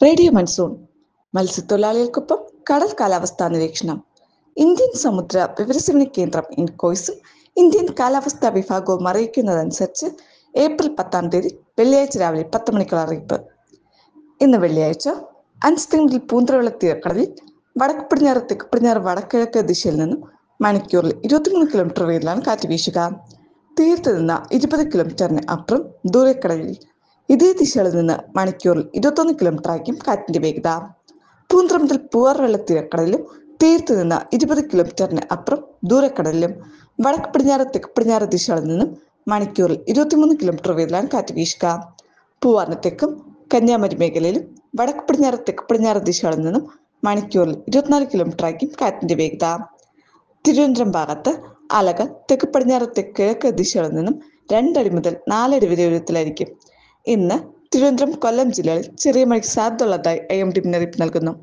radio monsoon മത്സ്യത്തൊഴിലാളികൾക്കൊപ്പം കടൽ കാലാവസ്ഥാ നിരീക്ഷണം ഇന്ത്യൻ സമുദ്ര വിവരസേവന കേന്ദ്രം ഇൻകോയ്സും ഇന്ത്യൻ കാലാവസ്ഥാ വിഭാഗവും അറിയിക്കുന്നതനുസരിച്ച് ഏപ്രിൽ പത്താം തീയതി വെള്ളിയാഴ്ച രാവിലെ പത്ത് മണിക്കുള്ള അറിയിപ്പ് ഇന്ന് വെള്ളിയാഴ്ച അൻസ്തിങ്കിൽ പൂന്തറവെള്ള തീരക്കടലിൽ വടക്ക് പടിഞ്ഞാറ് തെക്ക് പടിഞ്ഞാറ് വടക്കിഴക്ക് ദിശയിൽ നിന്നും മണിക്കൂറിൽ ഇരുപത്തിമൂന്ന് കിലോമീറ്റർ വേഗത്തിലാണ് കാറ്റ് വീശുക തീരത്ത് നിന്ന് ഇരുപത് കിലോമീറ്ററിന് അപ്പുറം ദൂരക്കടലിൽ ഇതേ ദിശയിൽ നിന്ന് മണിക്കൂറിൽ ഇരുപത്തൊന്ന് കിലോമീറ്റർ ആയിരിക്കും കാറ്റിന്റെ വേഗത പൂന്തറ മുതൽ പൂവാർ വെള്ള തീരക്കടലിലും തീരത്ത് നിന്ന് ഇരുപത് കിലോമീറ്ററിന് അപ്പുറം ദൂരക്കടലിലും വടക്ക് പടിഞ്ഞാറ് തെക്ക് പടിഞ്ഞാറ് ദിശകളിൽ നിന്നും മണിക്കൂറിൽ ഇരുപത്തിമൂന്ന് കിലോമീറ്റർ വേഗത്തിലാണ് കാറ്റ് വീശുക പൂവാറിന് തെക്കും കന്യാകുമാരി മേഖലയിലും വടക്ക് പടിഞ്ഞാറ് തെക്ക് പടിഞ്ഞാറ് ദിശകളിൽ നിന്നും മണിക്കൂറിൽ ഇരുപത്തിനാല് കിലോമീറ്റർ ആയിരിക്കും കാറ്റിന്റെ വേഗത തിരുവനന്തപുരം ഭാഗത്ത് അലകൾ തെക്ക് പടിഞ്ഞാറ് തെക്ക് കിഴക്ക് ദിശകളിൽ നിന്നും രണ്ടടി മുതൽ നാലടി വരെ ഉയരത്തിലായിരിക്കും ഇന്ന് തിരുവനന്തപുരം കൊല്ലം ജില്ലകളിൽ ചെറിയ മഴയ്ക്ക് സാധ്യതയുള്ളതായി ഐ എം ഡി മുന്നറിയിപ്പ് നൽകുന്നു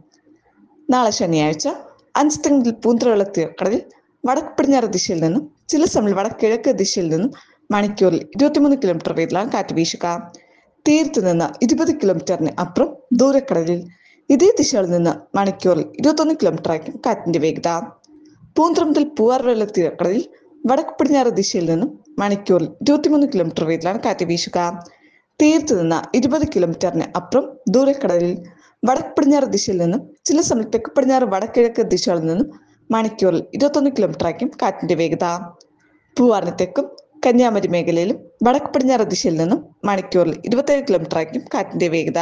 നാളെ ശനിയാഴ്ച അഞ്ചുതെങ്ങിൽ പൂന്തറവെള്ള തീരക്കടലിൽ വടക്ക് പടിഞ്ഞാറ് ദിശയിൽ നിന്നും ചില സമയം വടക്ക് കിഴക്ക് ദിശയിൽ നിന്നും മണിക്കൂറിൽ ഇരുപത്തിമൂന്ന് കിലോമീറ്റർ വേഗത്തിലാണ് കാറ്റ് വീശുക തീരത്ത് നിന്ന് ഇരുപത് കിലോമീറ്ററിന് അപ്പുറം ദൂരക്കടലിൽ ഇതേ ദിശയിൽ നിന്ന് മണിക്കൂറിൽ ഇരുപത്തൊന്ന് കിലോമീറ്റർ ആയിരിക്കും കാറ്റിന്റെ വേഗത പൂന്തറ മുതൽ പൂവാർ വെള്ള തീരക്കടലിൽ വടക്ക് പടിഞ്ഞാറ് ദിശയിൽ നിന്നും മണിക്കൂറിൽ ഇരുപത്തിമൂന്ന് കിലോമീറ്റർ വേഗത്തിലാണ് കാറ്റ് വീശുക തീരത്ത് നിന്ന് ഇരുപത് കിലോമീറ്ററിന് അപ്പുറം ദൂരക്കടലിൽ വടക്ക് പടിഞ്ഞാറ് ദിശയിൽ നിന്നും ചില സമയം തെക്ക് പടിഞ്ഞാറ് വടക്കിഴക്ക് ദിശകളിൽ നിന്നും മണിക്കൂറിൽ ഇരുപത്തൊന്ന് കിലോമീറ്റർ ആയിരിക്കും കാറ്റിന്റെ വേഗത പൂവാറിന് തെക്കും കന്യാകുമാരി മേഖലയിലും വടക്ക് പടിഞ്ഞാറ് ദിശയിൽ നിന്നും മണിക്കൂറിൽ ഇരുപത്തേഴ് കിലോമീറ്റർ ആയിരിക്കും കാറ്റിന്റെ വേഗത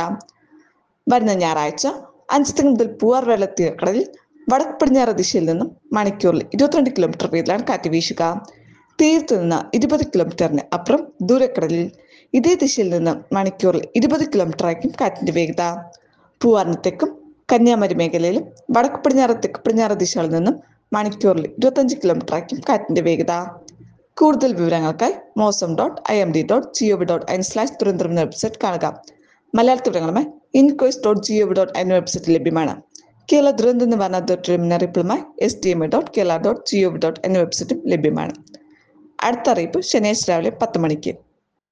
വരുന്ന ഞായറാഴ്ച അഞ്ചുതെങ്ങ് മുതൽ പൂവാർ വെള്ള തീരക്കടലിൽ വടക്ക് പടിഞ്ഞാറ് ദിശയിൽ നിന്നും മണിക്കൂറിൽ ഇരുപത്തിരണ്ട് കിലോമീറ്റർ വേഗത്തിലാണ് കാറ്റ് വീശുക തീരത്ത് നിന്ന് ഇരുപത് കിലോമീറ്ററിന് അപ്പുറം ദൂരക്കടലിൽ ഇതേ ദിശയിൽ നിന്ന് മണിക്കൂറിൽ ഇരുപത് കിലോമീറ്റർ ആയിരിക്കും കാറ്റിന്റെ വേഗത പൂവാറിന് തെക്കും കന്യാകുമാരി മേഖലയിലും വടക്ക് പടിഞ്ഞാറ് തെക്ക് പടിഞ്ഞാറ് ദിശകളിൽ നിന്നും മണിക്കൂറിൽ ഇരുപത്തഞ്ച് കിലോമീറ്റർ ആയിരിക്കും കാറ്റിന്റെ വേഗത കൂടുതൽ വിവരങ്ങൾക്കായി Mausam dot I M D dot G O V dot I N slash Thiruvananthapuram എന്ന വെബ്സൈറ്റ് കാണുക മലയാളത്തിൽ വിവരങ്ങളുമായി INCOIS dot G O V dot I N website ലഭ്യമാണ് കേരള ദുരന്ത നിവാരണ അതോറിറ്റിയുടെ മുന്നറിയിപ്പുമായി S D M A dot Kerala dot G O V dot എന്ന വെബ്സൈറ്റും ലഭ്യമാണ് അടുത്ത അറിയിപ്പ് ശനിയാഴ്ച രാവിലെ പത്ത് മണിക്ക്